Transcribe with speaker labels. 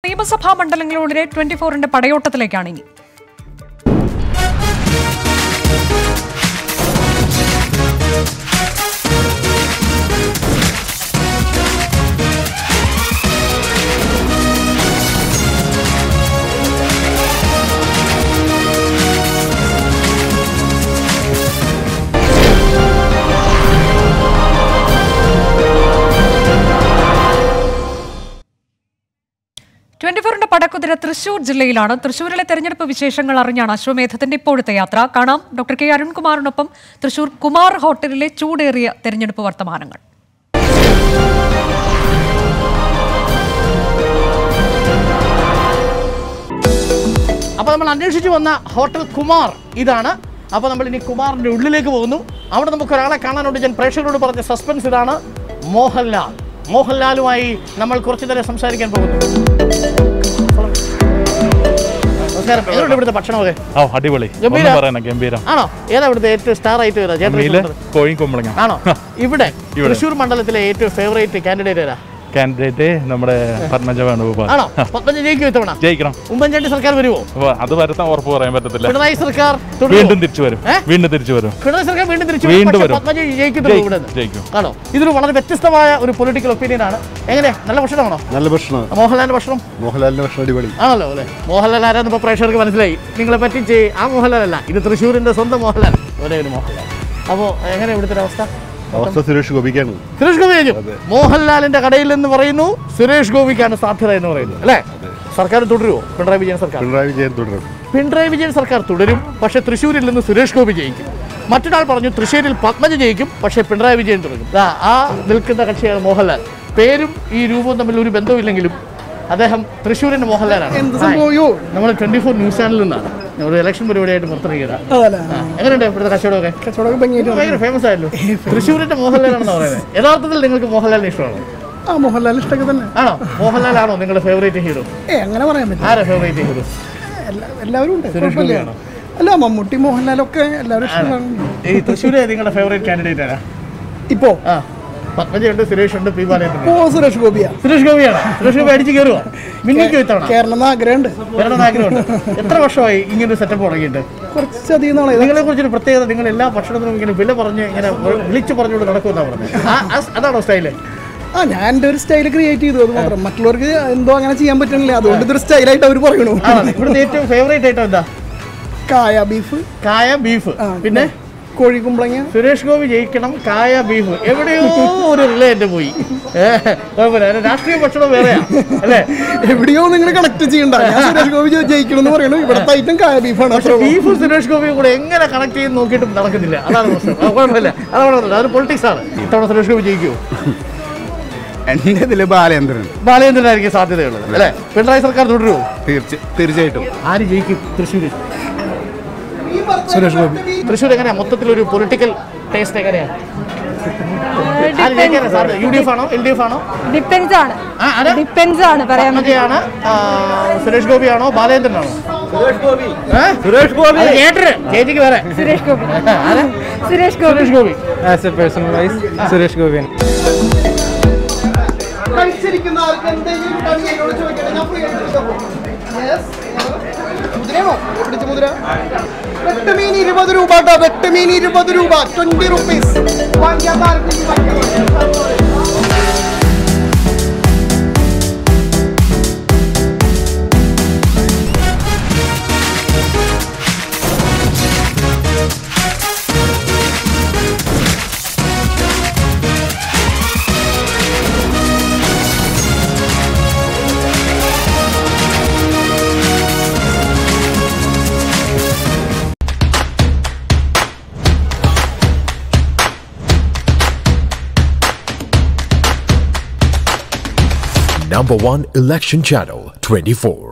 Speaker 1: നിയമസഭാ മണ്ഡലങ്ങളിലൂടെ ട്വന്റി ഫോറിന്റെ പടയോട്ടത്തിലേക്കാണ് ഇനി ട്വന്റി ഫോറിന്റെ പടക്കുതിര തൃശൂർ ജില്ലയിലാണ് തൃശൂരിലെ തെരഞ്ഞെടുപ്പ് വിശേഷങ്ങൾ അറിഞ്ഞാണ് അശ്വമേധത്തിന്റെ ഇപ്പോഴത്തെ യാത്ര കാണാം ഡോക്ടർ കെ അരുൺകുമാറിനൊപ്പം തൃശൂർ കുമാർ ഹോട്ടലിലെ ചൂടേറിയ തെരഞ്ഞെടുപ്പ് വർത്തമാനങ്ങൾ
Speaker 2: അപ്പോൾ നമ്മൾ അന്വേഷിച്ചു വന്ന ഹോട്ടൽ കുമാർ ഇതാണ് അപ്പോൾ നമ്മൾ ഇനി കുമാറിന്റെ ഉള്ളിലേക്ക് പോകുന്നു അവിടെ നമുക്ക് ഒരാളെ കാണാനുണ്ട് ഞാൻ പ്രേക്ഷകരോട് പറഞ്ഞ സസ്പെൻസ് ഇതാണ് മോഹൻലാൽ മോഹൻലാലുമായി നമ്മൾ കുറച്ചു നേരം സംസാരിക്കാൻ പോകുന്നു നമസ്കാരം എങ്ങനെയുണ്ട് ഇവിടുത്തെ ഭക്ഷണമൊക്കെ
Speaker 3: ഓ അടിപൊളി
Speaker 2: ഗംഭീര.
Speaker 3: ഒന്നും പറയണം ഗംഭീരം
Speaker 2: ആണോ ഏതാ ഇവിടുത്തെ ഏറ്റവും സ്റ്റാർ ആയിട്ട് വരാ ചേട്ടൻ
Speaker 3: മീല് കോഴി കുമ്പളങ്ങ
Speaker 2: ആണോ ഇവിടെ
Speaker 3: ഇവിടെ.
Speaker 2: തൃശ്ശൂർ മണ്ഡലത്തിലെ ഏറ്റവും ഫേവറേറ്റ് കാൻഡിഡേറ്റ് ഏതാ
Speaker 3: കാൻഡിഡേറ്റ് നമ്മുടെ പത്മജ വേണുഗോപാൽ
Speaker 2: ആണോ പത്മജ ജയിക്കും ഇത്തവണ
Speaker 3: ജയിക്കണം
Speaker 2: ഉമ്മൻചാണ്ടി സർക്കാർ വരുമോ
Speaker 3: അപ്പൊ അത് വരുത്താൻ ഉറപ്പ് പറയാൻ പറ്റത്തില്ല
Speaker 2: പിണറായി സർക്കാർ തുടരുമോ?
Speaker 3: വീണ്ടും തിരിച്ചു വരും
Speaker 2: ഏ?
Speaker 3: വീണ്ടും തിരിച്ചു വരും
Speaker 2: പിണറായി സർക്കാർ വീണ്ടും തിരിച്ചു
Speaker 3: വീണ്ടും
Speaker 2: പക്ഷേ
Speaker 3: വരും.
Speaker 2: പത്മജ ജയിക്കുന്നുള്ളൂ
Speaker 3: ജയിക്കും,
Speaker 2: ഇവിടെ നിന്ന്.
Speaker 3: ജയിക്കും.
Speaker 2: ആണോ ഇതൊരു വളരെ വ്യത്യസ്തമായ ഒരു പൊളിറ്റിക്കൽ ഒപ്പീനിയൻ ആണ് എങ്ങനെയാ നല്ല ഭക്ഷണമാണോ
Speaker 4: നല്ല ഭക്ഷണം
Speaker 2: മോഹൻലാലിന്റെ ഭക്ഷണം
Speaker 4: മോഹൻലാലിന്റെ ഭക്ഷണം അടിപൊളി
Speaker 2: ആണല്ലോ അല്ലേ മോഹൻലാൽ ആരാന്ന് ഇപ്പൊ പ്രേക്ഷകർക്ക് മനസ്സിലായി നിങ്ങളെ പറ്റിച്ച് ആ മോഹൻലാൽ അല്ല ഇത് തൃശ്ശൂരിന്റെ സ്വന്തം മോഹൻലാൽ ഒരേ ഒരു മോഹൻലാൽ അപ്പോൾ എങ്ങനെ ഇവിടുത്തെ ഒരു അവസ്ഥ
Speaker 4: അവസ്ഥ സുരേഷ് ഗോപിക്കാണ്
Speaker 2: സുരേഷ് ഗോപി കഴിഞ്ഞു മോഹൻലാലിന്റെ കടയിൽ എന്ന് പറയുന്നു സുരേഷ് ഗോപിക്കാണ് സാധ്യത എന്ന് പറയുന്നു അല്ലേ സർക്കാർ തുടരുമോ പിണറായി വിജയൻ സർക്കാർ
Speaker 4: പിണറായി വിജയൻ തുടരും
Speaker 2: പിണറായി വിജയൻ സർക്കാർ തുടരും പക്ഷേ തൃശ്ശൂരിൽ നിന്ന് സുരേഷ് ഗോപി ജയിക്കും മറ്റൊരാൾ പറഞ്ഞു തൃശ്ശൂരിൽ പത്മജ ജയിക്കും പക്ഷേ പിണറായി വിജയൻ തുടരും ദാ, ആ നിൽക്കുന്ന കക്ഷിയാണ് മോഹൻലാൽ പേരും ഈ രൂപവും തമ്മിൽ ഒരു ബന്ധമില്ലെങ്കിലും അദ്ദേഹം തൃശ്ശൂരിന്റെ മോഹൻലാലാണ് നമ്മൾ ട്വന്റി ഫോർ ന്യൂസ് ചാനലിൽ നിന്നാണ് ഒരു ഇലക്ഷൻ പരിപാടിയായിട്ട് പുറത്തിറങ്ങിയതാണ് എങ്ങനെയുണ്ട് ഇവിടുത്തെ കച്ചവടമൊക്കെ ഭയങ്കര ഫേമസ് ആയല്ലോ തൃശ്ശൂരിന്റെ മോഹൻലാലാണെന്ന് പറയുന്നത് യഥാർത്ഥത്തിൽ നിങ്ങൾക്ക് മോഹൻലാലിനെ ഇഷ്ടമാണോ
Speaker 5: ആ മോഹൻലാൽ ഇഷ്ടമൊക്കെ തന്നെ
Speaker 2: ആണോ മോഹൻലാലാണോ നിങ്ങളുടെ ഫേവറേറ്റ് ഹീറോ
Speaker 5: ഏ അങ്ങനെ പറയാൻ പറ്റില്ല
Speaker 2: ആരാ ഫേവറേറ്റ് ഹീറോ
Speaker 5: എല്ലാ- എല്ലാവരും ഉണ്ട്
Speaker 2: സുരേഷ്
Speaker 5: കുഴപ്പമില്ല.
Speaker 2: ഗോപിയാണോ?
Speaker 5: അല്ല മമ്മൂട്ടി മോഹൻലാലൊക്കെ എല്ലാവരും ഇഷ്ടമാണ്
Speaker 2: ഈ തൃശ്ശൂര് നിങ്ങളുടെ ഫേവറേറ്റ് കാൻഡിഡേറ്റ് ആരാ
Speaker 5: ഇപ്പോ
Speaker 2: ആ പത്മജയുണ്ട് സുരേഷ് ഉണ്ട് പി ബാലയുണ്ട്
Speaker 5: ഇപ്പോ സുരേഷ് ഗോപിയാ
Speaker 2: സുരേഷ് ഗോപിയാണ് സുരേഷ് ഗോപി അടിച്ച് കയറുക മിന്നിക്കോ ഇത്തവണ
Speaker 5: കേരളം എന്ന് ആഗ്രഹമുണ്ട്
Speaker 2: വരണം ആഗ്രഹമുണ്ട് എത്ര വർഷമായി ഇങ്ങനെ ഒരു സെറ്റപ്പ് തുടങ്ങിയിട്ട്
Speaker 5: കുറച്ചധികം നാളെ
Speaker 2: നിങ്ങളെ കുറിച്ചൊരു പ്രത്യേകത നിങ്ങൾ എല്ലാ ഭക്ഷണത്തിനും ഇങ്ങനെ വില പറഞ്ഞ് ഇങ്ങനെ വിളിച്ചു പറഞ്ഞുകൊണ്ട് നടക്കുമെന്നാണ് പറഞ്ഞത് ആ- ആ- അതാണോ സ്റ്റൈല്
Speaker 5: ആ ഞാൻ എൻ്റെ ഒരു സ്റ്റൈൽ ക്രിയേറ്റ് ചെയ്തു അത് മാത്രം മറ്റുള്ളവർക്ക് എന്തോ അങ്ങനെ ചെയ്യാൻ പറ്റണില്ല അതുകൊണ്ട് ഇതൊരു സ്റ്റൈലായിട്ട് അവർ പറയണു
Speaker 2: ആണ് ഇവിടുത്തെ ഏറ്റവും ഫേവറേറ്റ് ഐറ്റം എന്താ
Speaker 5: കായ ബീഫ്
Speaker 2: കായ ബീഫ് പിന്നെ
Speaker 5: കോഴി കുമ്പളങ്ങ
Speaker 2: സുരേഷ് ഗോപി ജയിക്കണം കായ ബീഫ് എവിടെയോ ഒരു റിലേ എന്റെ പോയി ഏ, കുഴപ്പമില്ല അതിന് രാഷ്ട്രീയ ഭക്ഷണം വേറെയാ അല്ലേ
Speaker 5: എവിടെയോ നിങ്ങൾ കണക്ട് ചെയ്യണ്ട ഞാൻ സുരേഷ് ഗോപി ജയിക്കണം എന്ന് പറയണു ഇവിടുത്തെ ഐറ്റം കായ ബീഫാണ്
Speaker 2: പക്ഷെ ബീഫും സുരേഷ് ഗോപിയും കൂടെ എങ്ങനെ കണക്ട് ചെയ്ത് നോക്കിയിട്ടും നടക്കുന്നില്ല അതാണ് പ്രശ്നം ആ, കുഴപ്പമില്ല അതാണ് പറഞ്ഞത് അതൊരു പൊളിറ്റിക്സ് ആണ് ഇത്തവണ സുരേഷ് ഗോപി ജയിക്കുമോ
Speaker 4: എൻ്റെ ഇതില് ബാലേന്ദ്രൻ
Speaker 2: ബാലചന്ദ്രനായിരിക്കും സാധ്യതയുള്ളത് അല്ലേ പിണറായി സർക്കാർ തുടരുമോ
Speaker 4: തീർച്ച തീർച്ചയായിട്ടും
Speaker 2: ആര് ജയിക്കും തൃശ്ശൂര്
Speaker 5: സുരേഷ് ഗോപി
Speaker 2: തൃശ്ശൂർ എങ്ങനെയാ മൊത്തത്തിലൊരു പൊളിറ്റിക്കൽ ടേസ്റ്റ് എങ്ങനെയാ ആര് ജയിക്കാനാ സാധ്യത യു ഡി എഫ് ആണോ എൽ ഡി എഫ് ആണോ
Speaker 6: ഡിപ്പെൻസ് ആണ്
Speaker 2: ആ, ആരാ?
Speaker 6: ഡിപ്പെൻസ് ആണ് പറയാൻ
Speaker 2: പത്മജയാണ് ആ, സുരേഷ് ഗോപിയാണോ ബാലചന്ദ്രനാണോ സുരേഷ് ഗോപി സുരേഷ് ഗോപി കേട്ടിട്ട് ചേച്ചിക്ക് വേറെ
Speaker 6: സുരേഷ് ഗോപി
Speaker 2: ആരാ?
Speaker 6: Suresh Gopi
Speaker 2: Suresh Gopi
Speaker 7: as a personal wise Suresh ഗോപിയാണ്
Speaker 5: കഴിച്ചിരിക്കുന്ന ആർക്ക് എന്തെങ്കിലും പണി എന്നോട് ചോദിക്കട്ടെ ഞാൻ ഫ്രീ ആയിട്ട് എടുക്കാൻ പോകും. Yes. മുദ്രയാണോ പിടിച്ച മുദ്ര വെട്ടുമീൻ ഇരുപത് രൂപ കേട്ടോ വെട്ടുമീൻ ഇരുപത് രൂപ ട്വന്റി റുപ്പീസ് വാങ്ങിക്കാത്ത ആർക്കും ഇനി വാങ്ങിക്കാം.
Speaker 8: Number one election channel 24.